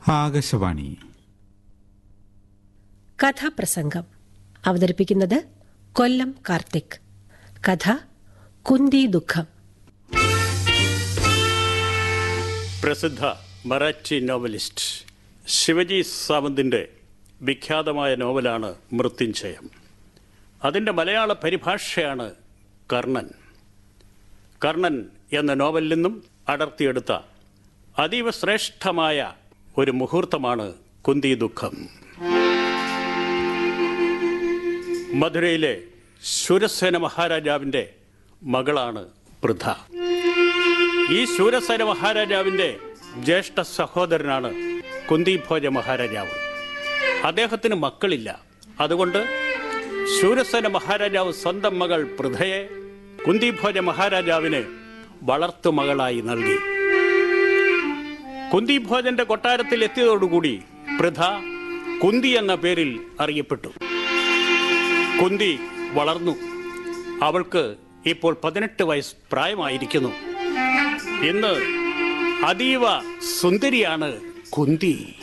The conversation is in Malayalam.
ആകാശവാണി കഥാപ്രസംഗം അവതരിപ്പിക്കുന്നത് കൊല്ലം കാർത്തിക് കഥ കുന്തി ദുഃഖം പ്രസിദ്ധ മറാഠി നോവലിസ്റ്റ് ശിവജി സാവന്തിൻ്റെ വിഖ്യാതമായ നോവലാണ് മൃത്യുഞ്ജയം അതിൻ്റെ മലയാള പരിഭാഷയാണ് കർണൻ കർണൻ എന്ന നോവലിൽ നിന്നും അടർത്തിയെടുത്ത അതീവ ശ്രേഷ്ഠമായ ഒരു മുഹൂർത്തമാണ് കുന്തി ദുഃഖം മധുരയിലെ ശൂരസേന മഹാരാജാവിൻ്റെ മകളാണ് പൃഥ ഈ ശൂരസേന മഹാരാജാവിൻ്റെ ജ്യേഷ്ഠ സഹോദരനാണ് കുന്തിഭോജ മഹാരാജാവ് അദ്ദേഹത്തിന് മക്കളില്ല അതുകൊണ്ട് ശൂരസേന മഹാരാജാവ് സ്വന്തം മകൾ പൃഥയെ കുന്തിഭോജ മഹാരാജാവിന് വളർത്തുമകളായി നൽകി കുന്തിഭോജന്റെ കൊട്ടാരത്തിൽ എത്തിയതോടുകൂടി പൃഥ കുന്തി എന്ന പേരിൽ അറിയപ്പെട്ടു കുന്തി വളർന്നു അവൾക്ക് ഇപ്പോൾ പതിനെട്ട് വയസ്സ് പ്രായമായിരിക്കുന്നു ഇന്ന് അതീവ സുന്ദരിയാണ് കുന്തി